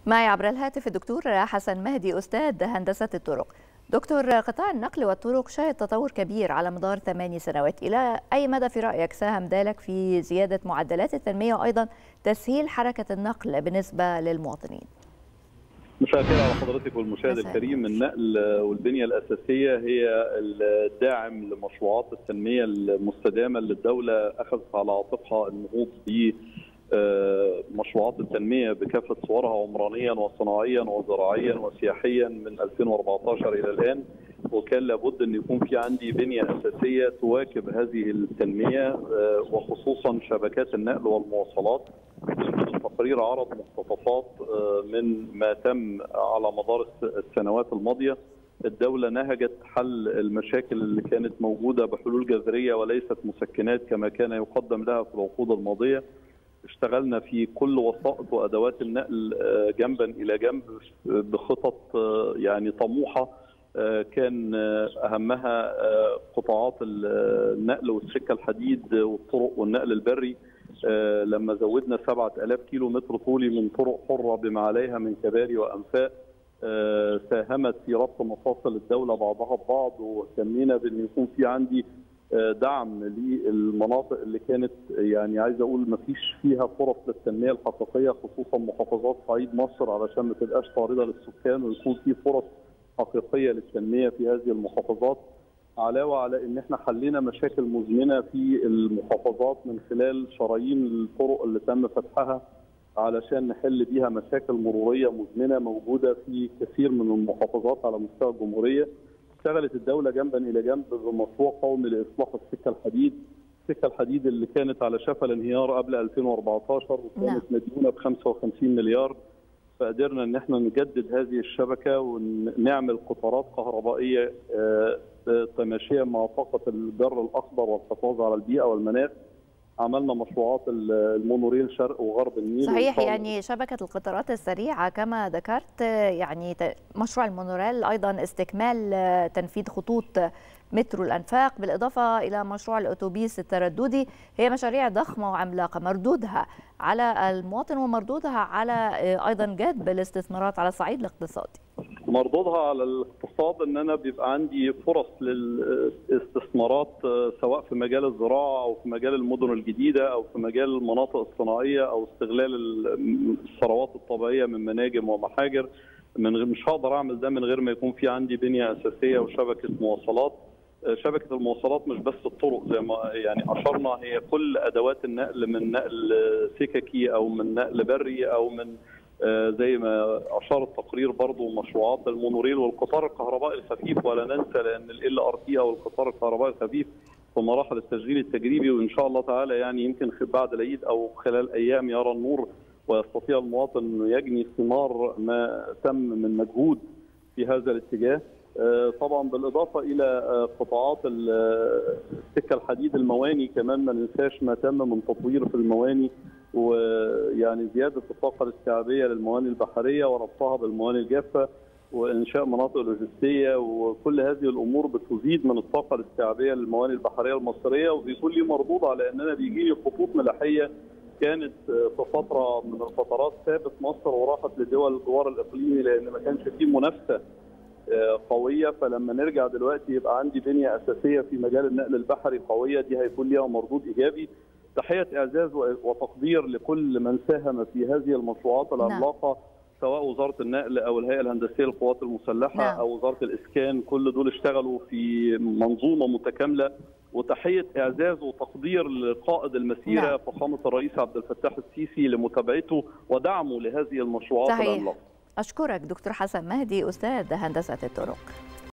معي عبر الهاتف الدكتور حسن مهدي أستاذ هندسة الطرق دكتور قطاع النقل والطرق شهد تطور كبير على مدار ثماني سنوات إلى أي مدى في رأيك ساهم ذلك في زيادة معدلات التنمية وأيضا تسهيل حركة النقل بالنسبة للمواطنين مساء الخير على حضرتك والمشاهد مساء الكريم النقل والبنيه الاساسيه هي الداعم لمشروعات التنميه المستدامه اللي الدوله اخذت على عاتقها النهوض ب مشروعات التنميه بكافه صورها عمرانيا وصناعيا وزراعيا وسياحيا من 2014 الى الان وكان لابد ان يكون في عندي بنيه اساسيه تواكب هذه التنميه وخصوصا شبكات النقل والمواصلات التقرير عرض مقتطفات من ما تم على مدار السنوات الماضيه الدولة نهجت حل المشاكل اللي كانت موجودة بحلول جذرية وليست مسكنات كما كان يقدم لها في العقود الماضية اشتغلنا في كل وسائط وادوات النقل جنبا الى جنب بخطط يعني طموحه كان اهمها قطاعات النقل والسكه الحديد والطرق والنقل البري لما زودنا 7000 كيلو متر طولي من طرق حره بما عليها من كباري وانفاق ساهمت في ربط مفاصل الدوله بعضها ببعض واهتمينا بان يكون في عندي دعم للمناطق اللي كانت يعني عايز اقول ما فيش فيها فرص للتنميه الحقيقيه خصوصا محافظات صعيد مصر علشان ما تبقاش طارده للسكان ويكون في فرص حقيقيه للتنميه في هذه المحافظات علاوه على ان احنا حلينا مشاكل مزمنه في المحافظات من خلال شرايين الطرق اللي تم فتحها علشان نحل بيها مشاكل مروريه مزمنه موجوده في كثير من المحافظات على مستوى الجمهوريه اشتغلت الدولة جنبا إلى جنب بمشروع قومي لإصلاح السكة الحديد السكة الحديد اللي كانت على شفا الانهيار قبل 2014 وكانت مديونة ب 55 مليار فقدرنا ان احنا نجدد هذه الشبكة ونعمل قطارات كهربائية تماشيا مع طاقة الجر الأخضر والحفاظ على البيئة والمناخ عملنا مشروعات المونوريل شرق وغرب النيل صحيح يعني شبكة القطارات السريعة كما ذكرت يعني مشروع المونوريل أيضا استكمال تنفيذ خطوط مترو الأنفاق بالإضافة إلى مشروع الأتوبيس الترددي هي مشاريع ضخمة وعملاقة مردودها على المواطن ومردودها على أيضا جذب الاستثمارات على الصعيد الاقتصادي مردودها على الاقتصاد ان انا بيبقى عندي فرص للاستثمارات سواء في مجال الزراعه او في مجال المدن الجديده او في مجال المناطق الصناعيه او استغلال الثروات الطبيعيه من مناجم ومحاجر من مش هقدر اعمل ده من غير ما يكون في عندي بنيه اساسيه وشبكه مواصلات شبكه المواصلات مش بس الطرق زي ما يعني اشرنا هي كل ادوات النقل من نقل سككي او من نقل بري او من زي ما اشار التقرير برضو مشروعات المونوريل والقطار الكهربائي الخفيف ولا ننسى لان ال ار تي او القطار الكهربائي الخفيف في مراحل التشغيل التجريبي وان شاء الله تعالى يعني يمكن بعد العيد او خلال ايام يرى النور ويستطيع المواطن انه يجني ثمار ما تم من مجهود في هذا الاتجاه طبعا بالاضافه الى قطاعات السكه الحديد المواني كمان ما ننساش ما تم من تطوير في المواني ويعني زياده الطاقه الاستيعابيه للمواني البحريه وربطها بالمواني الجافه وانشاء مناطق لوجستيه وكل هذه الامور بتزيد من الطاقه الاستيعابيه للمواني البحريه المصريه وبيكون لي مردود على ان انا بيجي لي خطوط ملاحيه كانت في فتره من الفترات سابت مصر وراحت لدول الجوار الاقليمي لان ما كانش فيه منافسه قويه فلما نرجع دلوقتي يبقى عندي بنيه اساسيه في مجال النقل البحري قويه دي هيكون ليها مردود ايجابي تحيه اعزاز وتقدير لكل من ساهم في هذه المشروعات العملاقه نعم. سواء وزاره النقل او الهيئه الهندسيه للقوات المسلحه نعم. او وزاره الاسكان كل دول اشتغلوا في منظومه متكامله وتحيه اعزاز وتقدير لقائد المسيره نعم. فخامه الرئيس عبد الفتاح السيسي لمتابعته ودعمه لهذه المشروعات صحيح. العملاقه أشكرك دكتور حسن مهدي أستاذ هندسة الطرق